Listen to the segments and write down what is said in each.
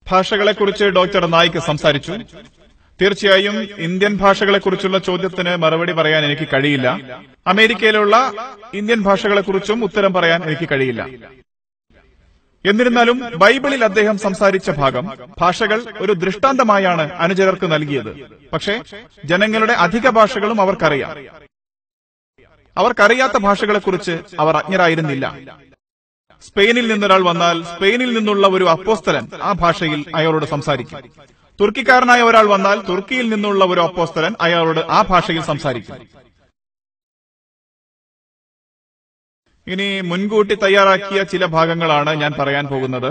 ഭാഷകളെക്കുറിച്ച് doctor Naik സംസാരിച്ചു തീർച്ചയായും Indian ഭാഷകളെക്കുറിച്ചുള്ള ചോദ്യത്തിന് മറുപടി പറയാൻ എനിക്ക് കഴിയില്ല അമേരിക്കയിലുള്ള ഇന്ത്യൻ ഭാഷകളെക്കുറിച്ചും ഉത്തരം പറയാൻ എനിക്ക് കഴിയില്ല എന്നിരുന്നാലും ബൈബിളിൽ അദ്ദേഹം സംസാരിച്ച ഭാഗം ഭാഷകൾ ഒരു ദൃഷ്ടാന്തമായാണ് അനുചരർക്ക് നൽകിയത് പക്ഷേ ജനങ്ങളുടെ അധിക ഭാഷകളും അവർക്കറിയാം അവർക്കറിയാത്ത ഭാഷകളെക്കുറിച്ച് അവർ അജ്ഞരായിരുന്നില്ല സ്പെയിനിൽ നിന്നൊരാൾ വന്നാൽ സ്പെയിനിൽ നിന്നുള്ള ഒരു അപ്പോസ്തലൻ ആ ഭാഷയിൽ അയാളോട് സംസാരിക്കും തുർക്കിക്കാരനായ ഒരാൾ വന്നാൽ തുർക്കിയിൽ നിന്നുള്ള ഒരു അപ്പോസ്തലൻ അയാളോട് ആ ഭാഷയിൽ സംസാരിക്കും ഇനി മുൻകൂട്ടി തയ്യാറാക്കിയ ചില ഭാഗങ്ങളാണ് ഞാൻ പറയാൻ പോകുന്നത്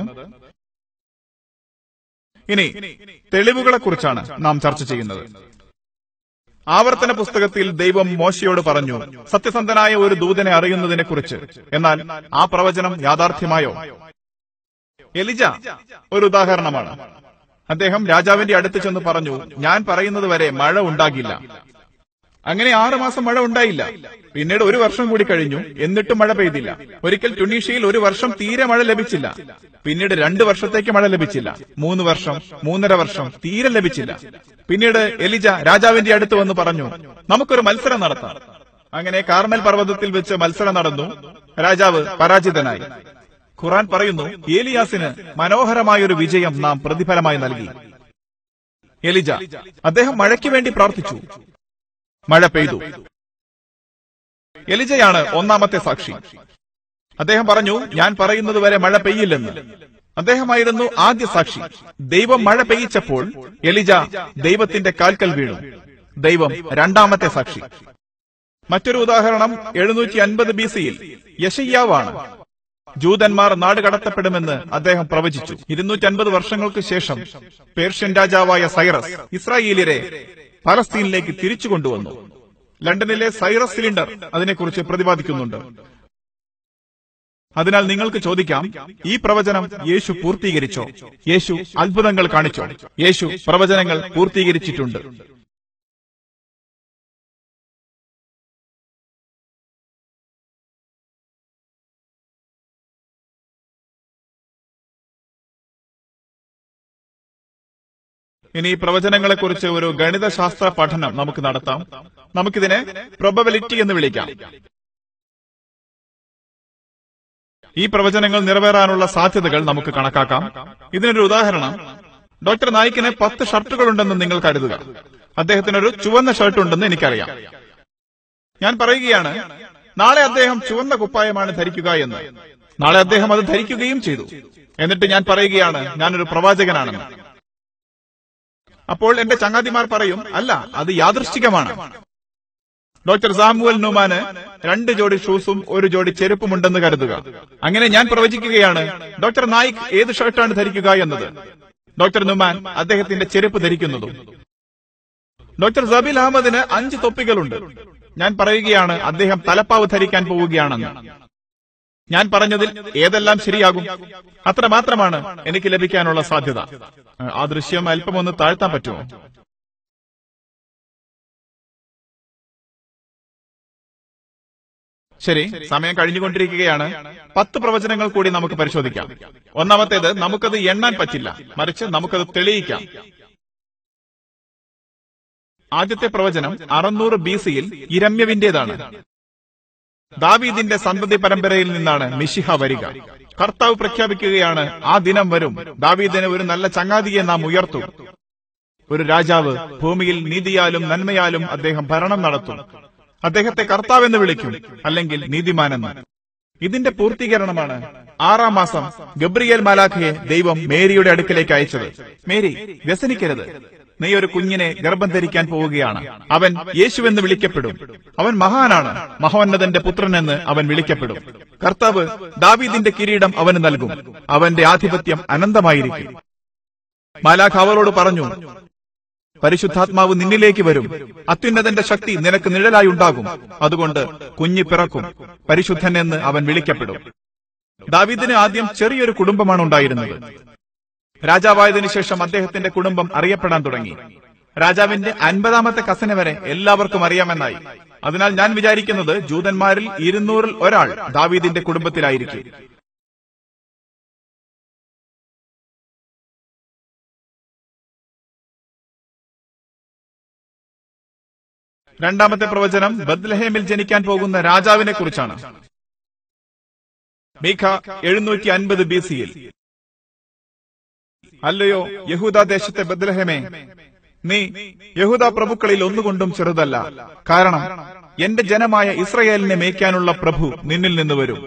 ഇനി തെളിവുകളെക്കുറിച്ചാണ് നാം ചർച്ച ചെയ്യുന്നത് ആവർത്തന പുസ്തകത്തിൽ ദൈവം മോശയോട് പറഞ്ഞു സത്യസന്ധനായ ഒരു ദൂതനെ അറിയുന്നതിനെ കുറിച്ച് എന്നാൽ ആ പ്രവചനം യാഥാർത്ഥ്യമായോ എലിജ ഒരു ഉദാഹരണമാണ് അദ്ദേഹം രാജാവിന്റെ അടുത്ത് ചെന്ന് പറഞ്ഞു ഞാൻ പറയുന്നത് വരെ മഴ ഉണ്ടാകില്ല അങ്ങനെ ആറ് മാസം മഴ ഉണ്ടായില്ല പിന്നീട് ഒരു വർഷം കൂടി കഴിഞ്ഞു എന്നിട്ടും മഴ പെയ്തില്ല ഒരിക്കൽ ടുണീഷ്യയിൽ ഒരു വർഷം തീരെ മഴ ലഭിച്ചില്ല പിന്നീട് രണ്ട് വർഷത്തേക്ക് മഴ ലഭിച്ചില്ല മൂന്ന് വർഷം മൂന്നര വർഷം തീരെ ലഭിച്ചില്ല പിന്നീട് എലിജ രാജാവിന്റെ അടുത്ത് വന്ന് പറഞ്ഞു നമുക്കൊരു മത്സരം നടത്താം അങ്ങനെ കാർമൽ പർവ്വതത്തിൽ വെച്ച് മത്സരം നടന്നു രാജാവ് പരാജിതനായി ഖുറാൻ പറയുന്നു ഏലിയാസിന് മനോഹരമായ ഒരു വിജയം നാം പ്രതിഫലമായി നൽകി എലിജ അദ്ദേഹം മഴയ്ക്ക് വേണ്ടി പ്രാർത്ഥിച്ചു മഴ പെയ്തു എലിജയാണ് ഒന്നാമത്തെ സാക്ഷി അദ്ദേഹം പറഞ്ഞു ഞാൻ പറയുന്നത് വരെ മഴ പെയ്യില്ലെന്ന് അദ്ദേഹമായിരുന്നു ആദ്യ സാക്ഷി ദൈവം മഴ പെയ്യിച്ചപ്പോൾ എലിജ ദൈവത്തിന്റെ കാൽക്കൽ വീണു ദൈവം രണ്ടാമത്തെ സാക്ഷി മറ്റൊരു ഉദാഹരണം എഴുന്നൂറ്റി അൻപത് ബി സിയിൽ യശയ്യാവാണ് ജൂതന്മാർ നാട് കടത്തപ്പെടുമെന്ന് അദ്ദേഹം പ്രവചിച്ചു ഇരുന്നൂറ്റി അൻപത് വർഷങ്ങൾക്ക് ശേഷം പേർഷ്യൻ രാജാവായ സൈറസ് ഇസ്രായേലിയരെ ഫലസ്തീനിലേക്ക് തിരിച്ചു കൊണ്ടുവന്നു ലണ്ടനിലെ സൈറസ് സിലിണ്ടർ അതിനെക്കുറിച്ച് പ്രതിപാദിക്കുന്നുണ്ട് അതിനാൽ നിങ്ങൾക്ക് ചോദിക്കാം ഈ പ്രവചനം യേശു പൂർത്തീകരിച്ചോ യേശു അത്ഭുതങ്ങൾ കാണിച്ചോ യേശു പ്രവചനങ്ങൾ പൂർത്തീകരിച്ചിട്ടുണ്ട് ഇനി ഈ പ്രവചനങ്ങളെക്കുറിച്ച് ഒരു ഗണിതശാസ്ത്ര പഠനം നമുക്ക് നടത്താം നമുക്കിതിനെ പ്രൊബബിലിറ്റി എന്ന് വിളിക്കാം ഈ പ്രവചനങ്ങൾ നിറവേറാനുള്ള സാധ്യതകൾ നമുക്ക് കണക്കാക്കാം ഇതിനൊരു ഉദാഹരണം ഡോക്ടർ നായിക്കിന് പത്ത് ഷർട്ടുകൾ ഉണ്ടെന്ന് നിങ്ങൾ കരുതുക അദ്ദേഹത്തിനൊരു ചുവന്ന ഷർട്ട് ഉണ്ടെന്ന് എനിക്കറിയാം ഞാൻ പറയുകയാണ് നാളെ അദ്ദേഹം ചുവന്ന കുപ്പായമാണ് ധരിക്കുക എന്ന് നാളെ അദ്ദേഹം അത് ധരിക്കുകയും ചെയ്തു എന്നിട്ട് ഞാൻ പറയുകയാണ് ഞാനൊരു പ്രവാചകനാണെന്ന് അപ്പോൾ എന്റെ ചങ്ങാതിമാർ പറയും അല്ല അത് യാദൃശ്ചികമാണ് ഡോക്ടർ സാമുവൽ നുമാന് രണ്ട് ജോഡി ഷൂസും ഒരു ജോഡി ചെരുപ്പുമുണ്ടെന്ന് കരുതുക അങ്ങനെ ഞാൻ പ്രവചിക്കുകയാണ് ഡോക്ടർ നായിക് ഏത് ഷർട്ടാണ് ധരിക്കുക എന്നത് ഡോക്ടർ നുമാൻ അദ്ദേഹത്തിന്റെ ചെരുപ്പ് ധരിക്കുന്നതും ഡോക്ടർ സബിൽ അഹമ്മദിന് അഞ്ച് തൊപ്പികളുണ്ട് ഞാൻ പറയുകയാണ് അദ്ദേഹം തലപ്പാവ് ധരിക്കാൻ പോവുകയാണെന്ന് ഞാൻ പറഞ്ഞതിൽ ഏതെല്ലാം ശരിയാകും അത്ര മാത്രമാണ് എനിക്ക് ലഭിക്കാനുള്ള സാധ്യത ആ ദൃശ്യം അല്പം ഒന്ന് താഴ്ത്താൻ പറ്റുമോ ശരി സമയം കഴിഞ്ഞുകൊണ്ടിരിക്കുകയാണ് പത്ത് പ്രവചനങ്ങൾ കൂടി നമുക്ക് പരിശോധിക്കാം ഒന്നാമത്തേത് നമുക്കത് എണ്ണാൻ പറ്റില്ല മറിച്ച് നമുക്കത് തെളിയിക്കാം ആദ്യത്തെ പ്രവചനം അറുന്നൂറ് ബി സിയിൽ ഇരമ്യവിന്റേതാണ് ദാവീദിന്റെ സന്തതി പരമ്പരയിൽ നിന്നാണ് മിഷിഹ വരിക കർത്താവ് പ്രഖ്യാപിക്കുകയാണ് ആ ദിനം വരും ദാവീദിന് ഒരു നല്ല ചങ്ങാതിയെ നാം ഉയർത്തും ഒരു രാജാവ് ഭൂമിയിൽ നീതിയാലും നന്മയാലും അദ്ദേഹം ഭരണം നടത്തും അദ്ദേഹത്തെ കർത്താവെന്ന് വിളിക്കും അല്ലെങ്കിൽ നീതിമാനെന്ന് ഇതിന്റെ പൂർത്തീകരണമാണ് ആറാം മാസം ഗബ്രിയേൽ മാലാഖയെ ദൈവം മേരിയുടെ അടുക്കലേക്ക് അയച്ചത് മേരി വ്യസനിക്കരുത് നീ ഒരു കുഞ്ഞിനെ ഗർഭം ധരിക്കാൻ പോവുകയാണ് അവൻ യേശുവെന്ന് വിളിക്കപ്പെടും അവൻ മഹാനാണ് മഹോന്നതന്റെ പുത്രനെന്ന് അവൻ വിളിക്കപ്പെടും കർത്താവ് ദാവീദിന്റെ കിരീടം അവന് നൽകും അവന്റെ ആധിപത്യം അനന്തമായിരിക്കും മാലാഖ് അവളോട് പറഞ്ഞു പരിശുദ്ധാത്മാവ് നിന്നിലേക്ക് വരും അത്യുന്നതന്റെ ശക്തി നിനക്ക് നിഴലായി ഉണ്ടാകും അതുകൊണ്ട് കുഞ്ഞ് പിറക്കും പരിശുദ്ധൻ എന്ന് അവൻ വിളിക്കപ്പെടും ദാവീദിന് ആദ്യം ചെറിയൊരു കുടുംബമാണ് ഉണ്ടായിരുന്നത് രാജാവായതിനു ശേഷം അദ്ദേഹത്തിന്റെ കുടുംബം അറിയപ്പെടാൻ തുടങ്ങി രാജാവിന്റെ അൻപതാമത്തെ കസന് വരെ എല്ലാവർക്കും അറിയാമെന്നായി അതിനാൽ ഞാൻ വിചാരിക്കുന്നത് ജൂതന്മാരിൽ ഇരുന്നൂറിൽ ഒരാൾ ദാവീദിന്റെ കുടുംബത്തിലായിരിക്കും രണ്ടാമത്തെ പ്രവചനം ബദ്ലഹേമിൽ ജനിക്കാൻ പോകുന്ന രാജാവിനെ കുറിച്ചാണ് മീഖ എഴുന്നൂറ്റി അൻപത് ബി സിയിൽ അല്ലയോ യഹൂദ ദേശത്തെ ബദ്ലഹേമേ നീ യഹൂദ പ്രഭുക്കളിൽ ഒന്നുകൊണ്ടും ചെറുതല്ല കാരണം എന്റെ ജനമായ ഇസ്രയേലിനെ മേയ്ക്കാനുള്ള പ്രഭു നിന്നിൽ നിന്ന് വരും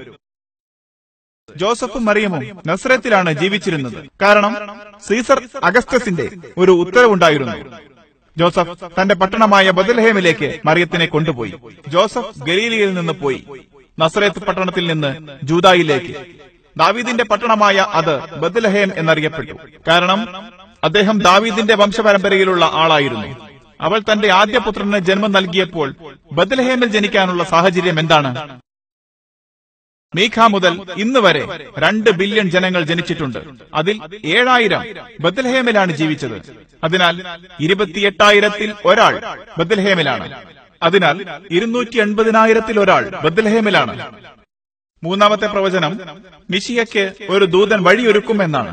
ജോസഫും മറിയമും നസ്രത്തിലാണ് ജീവിച്ചിരുന്നത് കാരണം സീസർ അഗസ്റ്റസിന്റെ ഒരു ഉത്തരവുണ്ടായിരുന്നു ജോസഫ് തന്റെ പട്ടണമായ ബദൽഹേമിലേക്ക് മറിയത്തിനെ കൊണ്ടുപോയി ജോസഫ് ഗലീലിയിൽ നിന്ന് പോയി നസ്രത്ത് പട്ടണത്തിൽ നിന്ന് ജൂതായിലേക്ക് ദാവീദിന്റെ പട്ടണമായ അത് ബദലഹേം എന്നറിയപ്പെട്ടു കാരണം അദ്ദേഹം ദാവീദിന്റെ വംശപരമ്പരയിലുള്ള ആളായിരുന്നു അവൾ തന്റെ ആദ്യ പുത്രന് ജന്മം നൽകിയപ്പോൾ ബദലഹേമിൽ ജനിക്കാനുള്ള സാഹചര്യം എന്താണ് മീഖ മുതൽ ഇന്ന് വരെ രണ്ട് ബില്യൺ ജനങ്ങൾ ജനിച്ചിട്ടുണ്ട് അതിൽ ഏഴായിരം ബദൽഹേമിലാണ് ജീവിച്ചത് അതിനാൽ ഇരുപത്തിയെട്ടായിരത്തിൽ ഒരാൾ ബദൽഹേമിലാണ് അതിനാൽ ഇരുന്നൂറ്റി എൺപതിനായിരത്തിൽ ഒരാൾ ബദൽഹേമിലാണ് മൂന്നാമത്തെ പ്രവചനം മിഷിയയ്ക്ക് ഒരു ദൂതൻ വഴിയൊരുക്കുമെന്നാണ്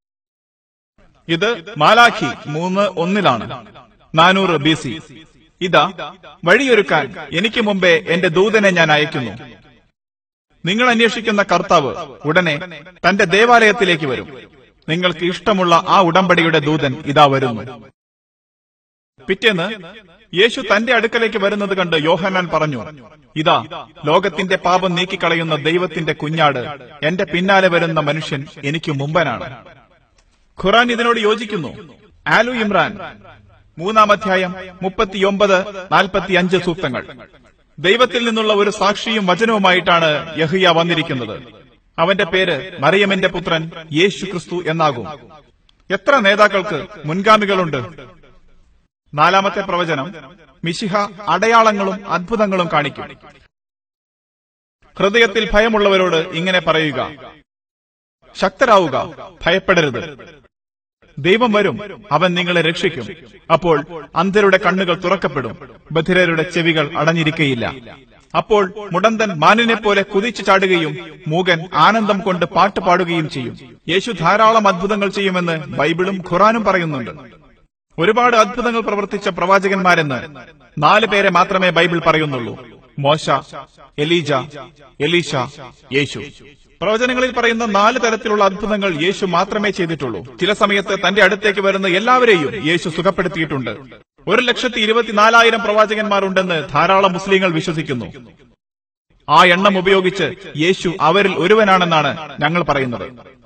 ഇത് മാലാഖി മൂന്ന് ഒന്നിലാണ് നാനൂറ് ബി സി ഇതാ വഴിയൊരുക്കാൻ എനിക്ക് മുമ്പേ എന്റെ ദൂതനെ ഞാൻ അയക്കുന്നു നിങ്ങൾ അന്വേഷിക്കുന്ന കർത്താവ് ഉടനെ തന്റെ ദേവാലയത്തിലേക്ക് വരും നിങ്ങൾക്ക് ഇഷ്ടമുള്ള ആ ഉടമ്പടിയുടെ ദൂതൻ ഇതാ വരുന്നു പിറ്റേന്ന് യേശു തന്റെ അടുക്കലേക്ക് വരുന്നത് കണ്ട് യോഹന്നാൻ പറഞ്ഞു ഇതാ ലോകത്തിന്റെ പാപം നീക്കിക്കളയുന്ന ദൈവത്തിന്റെ കുഞ്ഞാട് എന്റെ പിന്നാലെ വരുന്ന മനുഷ്യൻ എനിക്ക് മുമ്പനാണ് ഖുറാൻ ഇതിനോട് യോജിക്കുന്നു ആലു ഇമ്രാൻ മൂന്നാം അധ്യായം മുപ്പത്തിയൊമ്പത് നാൽപ്പത്തിയഞ്ച് സൂക്തങ്ങൾ ദൈവത്തിൽ നിന്നുള്ള ഒരു സാക്ഷിയും വചനവുമായിട്ടാണ് യഹിയ വന്നിരിക്കുന്നത് അവന്റെ പേര് മറിയമിന്റെ പുത്രൻ യേശു ക്രിസ്തു എന്നാകും എത്ര നേതാക്കൾക്ക് മുൻഗാമികളുണ്ട് നാലാമത്തെ പ്രവചനം മിശിഹ അടയാളങ്ങളും അത്ഭുതങ്ങളും കാണിക്കും ഹൃദയത്തിൽ ഭയമുള്ളവരോട് ഇങ്ങനെ പറയുക ശക്തരാവുക ഭയപ്പെടരുത് ദൈവം വരും അവൻ നിങ്ങളെ രക്ഷിക്കും അപ്പോൾ അന്ധരുടെ കണ്ണുകൾ തുറക്കപ്പെടും ബധിരരുടെ ചെവികൾ അടഞ്ഞിരിക്കയില്ല അപ്പോൾ മുടന്തൻ മാനിനെ പോലെ കുതിച്ചു ചാടുകയും മൂകൻ ആനന്ദം കൊണ്ട് പാട്ട് പാടുകയും ചെയ്യും യേശു ധാരാളം അത്ഭുതങ്ങൾ ചെയ്യുമെന്ന് ബൈബിളും ഖുറാനും പറയുന്നുണ്ട് ഒരുപാട് അത്ഭുതങ്ങൾ പ്രവർത്തിച്ച പ്രവാചകന്മാരെന്ന് നാല് പേരെ മാത്രമേ ബൈബിൾ പറയുന്നുള്ളൂ മോശ എലീജ എലീഷ യേശു പ്രവചനങ്ങളിൽ പറയുന്ന നാല് തരത്തിലുള്ള അത്ഭുതങ്ങൾ യേശു മാത്രമേ ചെയ്തിട്ടുള്ളൂ ചില സമയത്ത് തന്റെ അടുത്തേക്ക് വരുന്ന എല്ലാവരെയും യേശു സുഖപ്പെടുത്തിയിട്ടുണ്ട് ഒരു ലക്ഷത്തി ഇരുപത്തിനാലായിരം പ്രവാചകന്മാരുണ്ടെന്ന് ധാരാളം മുസ്ലിങ്ങൾ വിശ്വസിക്കുന്നു ആ എണ്ണം ഉപയോഗിച്ച് യേശു അവരിൽ ഒരുവനാണെന്നാണ് ഞങ്ങൾ പറയുന്നത്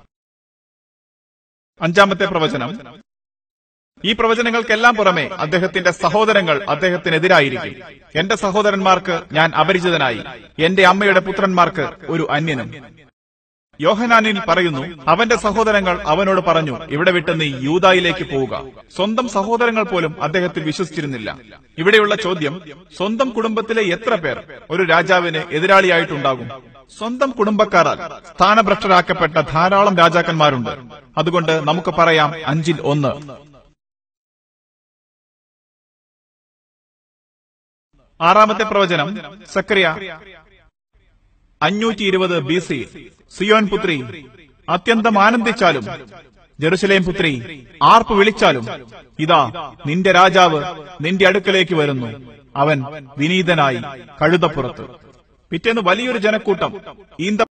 അഞ്ചാമത്തെ പ്രവചനം ഈ പ്രവചനങ്ങൾക്കെല്ലാം പുറമെ അദ്ദേഹത്തിന്റെ സഹോദരങ്ങൾ അദ്ദേഹത്തിനെതിരായിരിക്കും എന്റെ സഹോദരന്മാർക്ക് ഞാൻ അപരിചിതനായി എന്റെ അമ്മയുടെ പുത്രന്മാർക്ക് ഒരു അന്യനും യോഹനാനിൽ പറയുന്നു അവന്റെ സഹോദരങ്ങൾ അവനോട് പറഞ്ഞു ഇവിടെ വിട്ട് നീ യൂതായിലേക്ക് പോവുക സ്വന്തം സഹോദരങ്ങൾ പോലും അദ്ദേഹത്തിൽ വിശ്വസിച്ചിരുന്നില്ല ഇവിടെയുള്ള ചോദ്യം സ്വന്തം കുടുംബത്തിലെ എത്ര പേർ ഒരു രാജാവിന് എതിരാളിയായിട്ടുണ്ടാകും സ്വന്തം കുടുംബക്കാരാൽ സ്ഥാനഭ്രഷ്ടരാക്കപ്പെട്ട ധാരാളം രാജാക്കന്മാരുണ്ട് അതുകൊണ്ട് നമുക്ക് പറയാം അഞ്ചിൽ ഒന്ന് ആറാമത്തെ പ്രവചനം സക്രിയ അഞ്ഞൂറ്റി ഇരുപത് ബി സി സിയോൻ പുത്രി അത്യന്തം ആനന്ദിച്ചാലും ജെറുസലേം പുത്രി ആർപ്പ് വിളിച്ചാലും ഇതാ നിന്റെ രാജാവ് നിന്റെ അടുക്കലേക്ക് വരുന്നു അവൻ വിനീതനായി കഴുതപ്പുറത്ത് പിറ്റേന്ന് വലിയൊരു ജനക്കൂട്ടം ഈന്ത